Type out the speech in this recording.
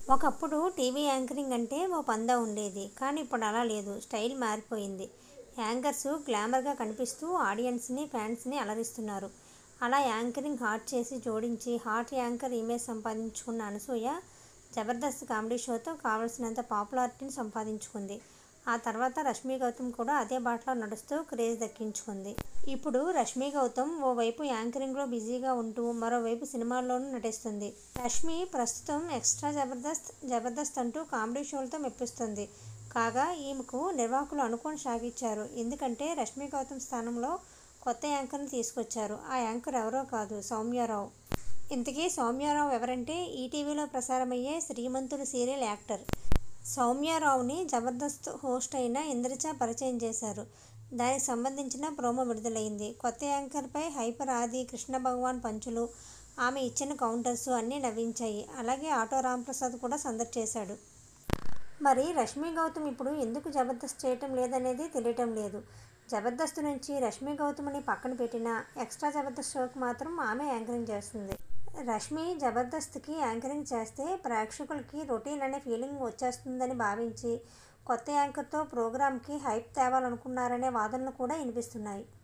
ఒకప్పుడు TV anchoring అంటే ఓ పందా ఉండేది కానీ ఇప్పుడు అలా లేదు స్టైల్ మారిపోయింది యాంకర్స్ గ్లామర్గా కనిపిస్తూ ఆడియన్స్ని ఫ్యాన్స్ని అలరిస్తున్నారు అలా యాంకరింగ్ హాట్ చేసి జోడించి హాట్ యాంకర్ ఇమేజ్ సంపాదించుకున్న అనసూయ జబర్దస్త్ కామెడీ షోతో కావలసినంత పాపులారిటీని సంపాదించుకుంది ఆ తర్వాత రష్మి గౌతమ్ కూడా అదే బాటలో నడుస్తూ క్రేజ్ దక్కించుకుంది ఇప్పుడు రష్మి గౌతమ్ ఓవైపు యాంకరింగ్లో బిజీగా ఉంటూ మరోవైపు సినిమాల్లోనూ నటిస్తుంది రష్మి ప్రస్తుతం ఎక్స్ట్రా జబర్దస్త్ జబర్దస్త్ అంటూ కామెడీ షోలతో మెప్పిస్తుంది కాగా ఈమెకు నిర్వాహకులు అనుకోని షాక్ ఇచ్చారు ఎందుకంటే రష్మి గౌతమ్ స్థానంలో కొత్త యాంకర్ని తీసుకొచ్చారు ఆ యాంకర్ ఎవరో కాదు సౌమ్యారావు ఇంతకీ సౌమ్యారావు ఎవరంటే ఈటీవీలో ప్రసారమయ్యే శ్రీమంతుడు సీరియల్ యాక్టర్ సౌమ్యారావుని జబర్దస్త్ హోస్ట్ అయిన ఇంద్రజ పరిచయం చేశారు దానికి సంబంధించిన ప్రోమో విడుదలైంది కొత్త యాంకర్పై హైపర్ ఆది కృష్ణ భగవాన్ పంచులు ఆమె ఇచ్చిన కౌంటర్స్ అన్నీ నవ్వించాయి అలాగే ఆటో రాంప్రసాద్ కూడా సందడి చేశాడు మరి రష్మి గౌతమ్ ఇప్పుడు ఎందుకు జబర్దస్త్ చేయటం లేదనేది తెలియటం లేదు జబర్దస్త్ నుంచి రష్మి గౌతమ్ని పక్కన పెట్టినా ఎక్స్ట్రా జబర్దస్త్ షోకి మాత్రం ఆమె యాంకరింగ్ చేస్తుంది రష్మి జబర్దస్త్కి యాంకరింగ్ చేస్తే ప్రేక్షకులకి రొటీన్ అనే ఫీలింగ్ వచ్చేస్తుందని భావించి కొత్త యాంకర్తో ప్రోగ్రామ్కి హైప్ తేవాలనుకున్నారనే వాదనలు కూడా వినిపిస్తున్నాయి